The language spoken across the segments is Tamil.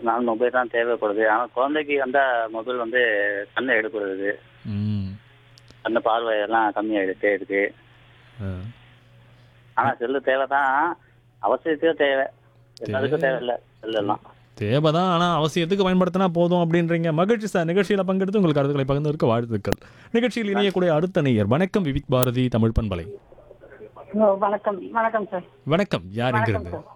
நாள் மொபைல் தான் தேவைப்படுது ஆனால் குழந்தைக்கு வந்தால் மொபைல் வந்து கண்ணை எடுக்கிறது ம் கண்ணு பார்வையெல்லாம் கம்மியாகிடுட்டே இருக்கு ஆ. ஆனால் செல்லு தேவை தான் அவசியத்துக்கு தேவை எல்லாத்துக்கும் தேவையில்லை செல்லெல்லாம் தேவைதான் ஆனால் அவசியத்துக்கு பயன்படுத்தினா போதும் அப்படின்றீங்க மகிழ்ச்சி சார் நிகழ்ச்சியில் பங்கெடுத்து உங்கள் கருத்துக்களை பகிர்ந்ததற்கு வாழ்த்துக்கள் நிகழ்ச்சியில் இணையக்கூடிய அடுத்த நேயர் வணக்கம் விவிக் பாரதி தமிழ் பண்பலை ஹலோ வணக்கம் வணக்கம் சார் வணக்கம் யார் எங்கிருந்து சார்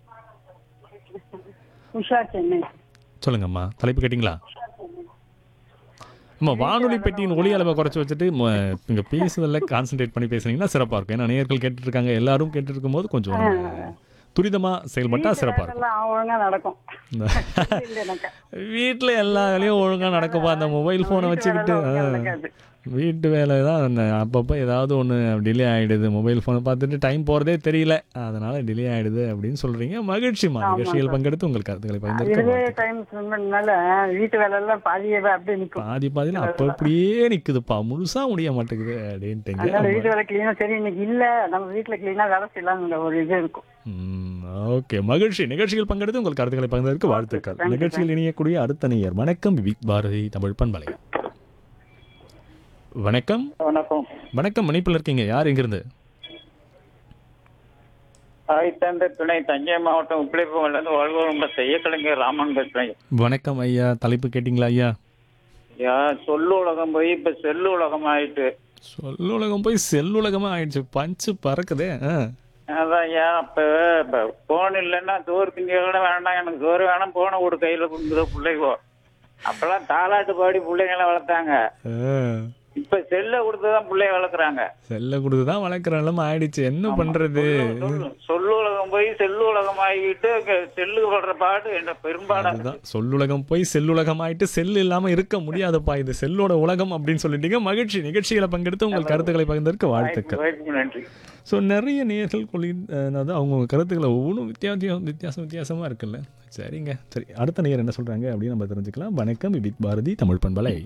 உஷா சென்னை சொல்லுங்கம்மா தலைப்பு கேட்டிங்களா அம்மா வானொலி பெட்டியின் ஒலி அளவை குறைச்சி வச்சுட்டு ம- இங்க பேசுதலில் கான்சென்ட்ரேட் பண்ணி பேசுனீங்கன்னா சிறப்பாக இருக்கும் ஏன்னா நேயர்கள் கேட்டுட்டு இருக்காங்க எல்லாரும் கேட்டுட்டு இருக்கும்போது கொஞ்சம் நம்ம துரிதமா செயல்பட்டா சிறப்பாக இருக்கும் எல்லாம் ஒழுங்கா நடக்கும் இல்ல எனக்கு. வீட்டில் எல்லா வேலையும் ஒழுங்கா நடக்கும்பா அந்த மொபைல் ஃபோனை வச்சுக்கிட்டு வீட்டு வேலை ஆ. ஒழுங்கா நடக்காது. வீட்டு வேலை தான் அந்த அப்பப்போ ஏதாவது ஒன்று டிலே ஆகிடுது மொபைல் ஃபோனை பார்த்துட்டு டைம் போகிறதே தெரியல அதனால டிலே ஆகிடுது அப்படின்னு சொல்கிறீங்க மகிழ்ச்சிமா நிகழ்ச்சியில் பங்கெடுத்து உங்கள் கருத்துக்களை பகிர்ந்து இதுவே டைம் ஸ்பெண்ட் பண்ணனால வீட்டு வேலை எல்லாம் பாதியவே அப்படியே நிக்கும் பாதி பாதியில் அப்போ அப்படியே நிற்குதுப்பா முழுசாக முடிய மாட்டேங்குது அப்படின்ட்டுங்க அதனால வீட்டு வேலை கிளீனா சரி இன்னைக்கு இல்ல நம்ம வீட்டுல கிளீனா வேலை செய்யலாம்ங்கிற ஒரு இது இருக்கும் ஓகே மகிழ்ச்சி நிகழ்ச்சியில் பங்கெடுத்து உங்கள் கருத்துக்களை பகிர்ந்ததற்கு வாழ்த்துக்கள் நிகழ்ச்சியில் இணையக்கூடிய அடுத்த நேயர் வணக்கம் விக் பாரதி தமிழ் பண்பலை வணக்கம் வணக்கம் வணக்கம் மணிப்பில் இருக்கீங்க யார் எங்கிருந்து ஆயிரத்தி துணை தஞ்சை மாவட்டம் உப்பிலிப்பூர்லேருந்து வாழ்வோம் செய்யக்கலைஞர் ராமன் பேசுகிறேன் வணக்கம் ஐயா தலைப்பு கேட்டிங்களா ஐயா யா சொல்லு உலகம் போய் இப்போ செல்லு உலகம் ஆயிட்டு சொல்லுலகம் போய் செல்லுலகமா ஆயிடுச்சு பஞ்சு பறக்குதே ஆ. அதான் ஏன் அப்போ இப்போ ஃபோன் இல்லைன்னா சோறு திங்க கூட வேண்டாம் எனக்கு சோறு வேணாம் போனை ஒரு கையில் கொடுக்குற பிள்ளைகோ அப்போல்லாம் தாலாட்டு பாடி பிள்ளைங்களை வளர்த்தாங்க ஆ. இப்போ செல்லை கொடுத்து தான் பிள்ளைய வளர்க்குறாங்க செல்ல கொடுத்து தான் வளர்க்குற நிலைமை ஆயிடுச்சு என்ன பண்றது சொல்லு சொல்லு உலகம் போய் செல்லு உலகம் ஆகிட்டு செல்லு படுற பாடு என்ற பெரும்பாடாக அதுதான் சொல்லுலகம் போய் செல்லுலகம் ஆயிட்டு செல் இல்லாம இருக்க முடியாதுப்பா இது செல்லோட உலகம் அப்படின்னு சொல்லிட்டீங்க மகிழ்ச்சி நிகழ்ச்சிகளை பங்கெடுத்து உங்கள் கருத்துக்களை பகிர்ந்ததற்கு வாழ்த்துக்கள் வாய்ப்புக்கு நன்றி ஸோ நிறைய நேர்கள் கொள்ளி அதாவது அவங்க கருத்துக்களை ஒவ்வொன்றும் வித்தியாசம் வித்தியாசம் வித்தியாசமாக இருக்குல்ல சரிங்க சரி அடுத்த நேயர் என்ன சொல்கிறாங்க அப்படின்னு நம்ம தெரிஞ்சுக்கலாம் வணக்கம் விபிக் பாரதி தமிழ் பண்பலை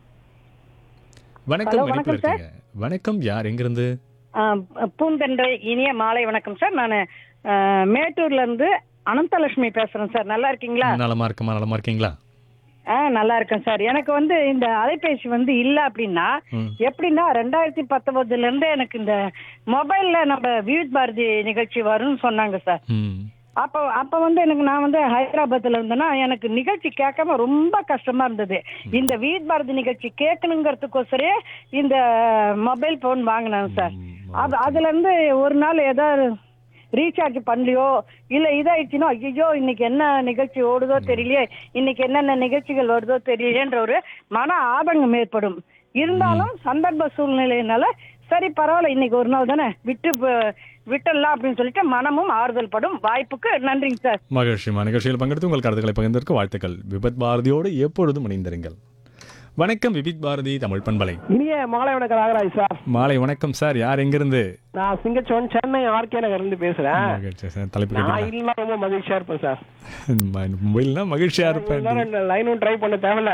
வணக்கம் Hello, இணைப்பில் வணக்கம் இருக்கீங்க வணக்கம் யார் எங்கிருந்து ஆ, பூந்தென்றை இனிய மாலை வணக்கம் சார் நான் மேட்டூர்ல இருந்து அனந்தலட்சுமி பேசுறேன் சார் நல்லா இருக்கீங்களா நலமா இருக்கமா நலமா இருக்கீங்களா ஆ நல்லா இருக்கேன் சார் எனக்கு வந்து இந்த அலைபேசி வந்து இல்ல அப்படின்னா ம். எப்படின்னா ரெண்டாயிரத்தி பத்தொன்பதுல இருந்து எனக்கு இந்த மொபைல்ல நம்ம வியூத் பாரதி நிகழ்ச்சி வரும்னு சொன்னாங்க சார் ம் அப்போ அப்போ வந்து எனக்கு நான் வந்து ஹைதராபாத்ல இருந்தேன்னா எனக்கு நிகழ்ச்சி கேட்காம ரொம்ப கஷ்டமா இருந்தது இந்த வீத் பாரதி நிகழ்ச்சி கேட்கணுங்கிறதுக்கோசரே இந்த மொபைல் போன் வாங்கினேன் சார் அது அதுல இருந்து ஒரு நாள் ஏதாவது ரீசார்ஜ் பண்ணலையோ இல்ல இதாயிடுச்சுன்னா ஐயோ இன்னைக்கு என்ன நிகழ்ச்சி ஓடுதோ தெரியலையே இன்னைக்கு என்னென்ன நிகழ்ச்சிகள் வருதோ தெரியலையேன்ற ஒரு மன ஆதங்கம் ஏற்படும் இருந்தாலும் சந்தர்ப்ப சூழ்நிலையினால சரி பரவாயில்ல இன்னைக்கு ஒரு நாள் தானே விட்டு ப- விட்டுடலாம் அப்படின்னு சொல்லிட்டு மனமும் ஆறுதல் படும் வாய்ப்புக்கு நன்றிங்க சார் மகிழ்ச்சிமா நிகழ்ச்சியில் பங்கெடுத்து உங்கள் கருத்துக்களை பகிர்ந்ததற்கு வாழ்த்துக்கள் விபத் பாரதியோடு எப்பொழுதும் இணைந்திருங்கள் வணக்கம் விபித் பாரதி தமிழ் பண்பலை இனிய மாலை வணக்கம் நாகராஜ் சார் மாலை வணக்கம் சார் யார் எங்கிருந்து நான் சிங்கச்சோன் சென்னை ஆர்கே நகர்ல இருந்து பேசுறேன் மகிழ்ச்சி சார் தலைப்பு நான் கேட்டீங்களா இல்லைன்னா ரொம்ப மகிழ்ச்சியா இருப்பேன் சார் மொபைல்னா மகிழ்ச்சியா இருப்பேன் ரெண்டு லைனும் ட்ரை பண்ண தேவையில்ல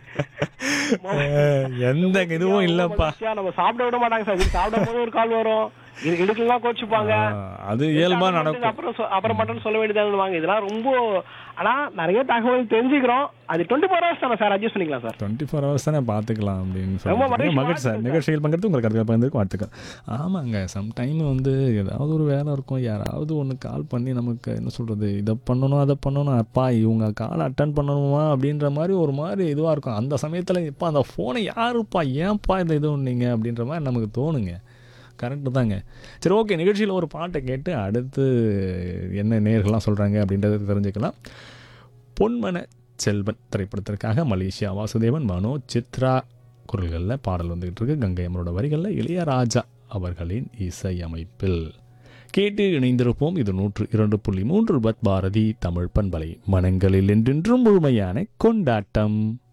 அஹ், எந்த இதுவும் இல்லப்பா மகிழ்ச்சியா நம்ம சாப்பிட விட மாட்டாங்க சார் இது சாப்பிடும் போது ஒரு கால் வரும் இது எடுக்கலாம் கோச்சுப்பாங்க அஹ், அது இயல்பா நடக்கும் அப்புறம் சொ- அப்புறம் மட்டும் சொல்ல வேண்டியதாங்க இதெல்லாம் ரொம்ப ஆனா நிறைய தகவல் தெரிஞ்சுக்கிறோம் அது டுவெண்ட்டி ஃபோர் ஹவர்ஸ் தானே சார் அட்ஜஸ்ட் பண்ணிக்கலாம் சார் டுவெண்ட்டி ஃபோர் ஹவர்ஸ் தானே பார்த்துக்கலாம் அப்படின்னு ரொம்ப சொல்லி மகிழ்ச்சியா மகிழ்ச்சி சார் இருக்கு நிகழ்ச்சியில் பங்கெடுத்து உங்கள் கருத்துக்களை பகிர்ந்ததுக்கு வாழ்த்துக்கள் ஆமாங்க சம்டைம் வந்து ஏதாவது ஒரு வேலை இருக்கும் யாராவது ஒன்று கால் பண்ணி நமக்கு என்ன சொல்கிறது இதை பண்ணணும் அதை பண்ணணும் அப்பா இவங்க கால் அட்டன் பண்ணணுமா அப்படின்ற மாதிரி ஒரு மாதிரி இதுவாக இருக்கும் அந்த சமயத்தில் இப்போ அந்த ஃபோனை யாருப்பா ஏன்ப்பா இந்த இது ஒன்றீங்க அப்படின்ற மாதிரி நமக்கு தோணுங்க கரெக்டு தாங்க சரி ஓகே நிகழ்ச்சியில் ஒரு பாட்டை கேட்டு அடுத்து என்ன நேர்கள்லாம் சொல்கிறாங்க அப்படின்றத தெரிஞ்சுக்கலாம் பொன்மன செல்வன் திரைப்படத்திற்காக மலேசியா வாசுதேவன் மனோ சித்ரா குரல்களில் பாடல் வந்துகிட்டு இருக்கு கங்கை அம்மனோட வரிகளில் இளையராஜா அவர்களின் இசையமைப்பில் கேட்டு இணைந்திருப்போம் இது நூற்று இரண்டு புள்ளி மூன்று பத் பாரதி தமிழ் பண்பலை மனங்களில் என்றென்றும் முழுமையான கொண்டாட்டம்